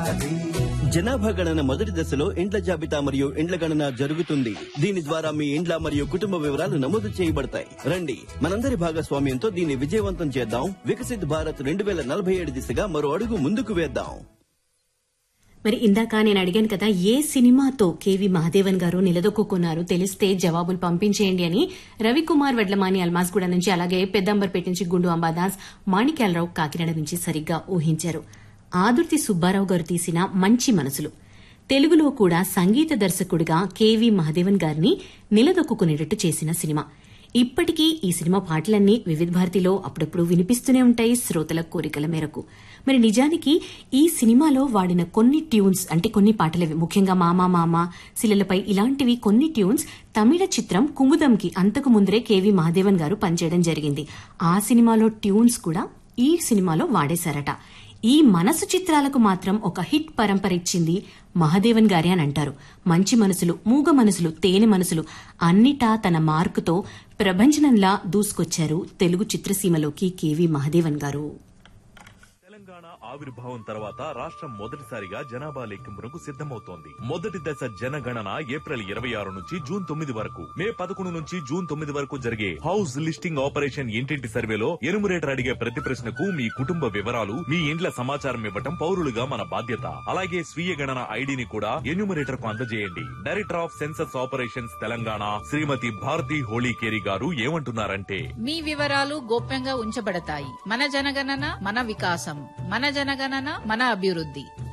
జనాభా గణన మొదటి దశలో ఇండ్ల జాబితా మరియు ఇండ్ల గణన జరుగుతుంది దీని ద్వారా మీ ఇండ్ల మరియు కుటుంబ వివరాలు నమోదు చేయబడతాయి రండి మనందరి భాగస్వామ్యంతో దీన్ని విజయవంతం చేద్దాం వికసిత్ భారత్ రెండు వేల నలభై ఏడు దిశగా మరో అడుగు ముందుకు వేద్దాం మరి ఇందాక నేను అడిగాను కదా ఏ సినిమాతో కేవి మహాదేవన్ గారు నిలదొక్కున్నారు తెలిస్తే జవాబులు పంపించేయండి అని రవికుమార్ వడ్లమాని అల్మాస్గూడ నుంచి అలాగే పెద్దంబర్పేట నుంచి గుండు అంబాదాస్ మాణిక్యాలరావు కాకినాడ నుంచి సరిగ్గా ఊహించారు ఆదుర్తి సుబ్బారావు గారు తీసిన మంచి మనసులు తెలుగులో కూడా సంగీత దర్శకుడిగా కేవి మహాదేవన్ గారిని నిలదొక్కునేటట్టు చేసిన సినిమా ఇప్పటికీ ఈ సినిమా పాటలన్నీ వివిధ భారతిలో అప్పుడప్పుడు వినిపిస్తూనే ఉంటాయి శ్రోతల కోరికల మేరకు మరి నిజానికి ఈ సినిమాలో వాడిన కొన్ని ట్యూన్స్ అంటే కొన్ని పాటలవి ముఖ్యంగా మామా మామ శిలలపై ఇలాంటివి కొన్ని ట్యూన్స్ తమిళ చిత్రం కుముదంకి అంతకు ముందరే కేవి మహాదేవన్ గారు పనిచేయడం జరిగింది ఆ సినిమాలో ట్యూన్స్ కూడా ఈ సినిమాలో వాడేశారట ఈ మనసు చిత్రాలకు మాత్రం ఒక హిట్ పరంపర ఇచ్చింది మహాదేవన్ గారే అని అంటారు మంచి మనసులు మూగ మనసులు తేనె మనసులు అన్నిటా తన మార్కుతో ప్రభంజనంలా దూసుకొచ్చారు తెలుగు చిత్రసీమలోకి కేవి మహాదేవన్ గారు తెలంగాణ ఆవిర్భావం తర్వాత రాష్ట్రం మొదటిసారిగా జనాభా లెక్కింపునకు సిద్ధమవుతోంది మొదటి దశ జనగణన ఏప్రిల్ ఇరవై ఆరు నుంచి జూన్ తొమ్మిది వరకు మే పదకొండు నుంచి జూన్ తొమ్మిది వరకు జరిగే హౌస్ లిస్టింగ్ ఆపరేషన్ ఇంటింటి సర్వేలో ఎనుమరేటర్ అడిగే ప్రతి ప్రశ్నకు మీ కుటుంబ వివరాలు మీ ఇండ్ల సమాచారం ఇవ్వటం పౌరులుగా మన బాధ్యత అలాగే స్వీయ గణన ఐడిని కూడా ఎన్యూమరేటర్ కు అందజేయండి director of census operations Telangana Shrimati Bharati Holikeri garu ఏమంటున్నారంటే మీ వివరాలు గోప్యంగా ఉంచబడతాయి మన జనగణన మన వికాసం మన జనగణన మన అభివృద్ధి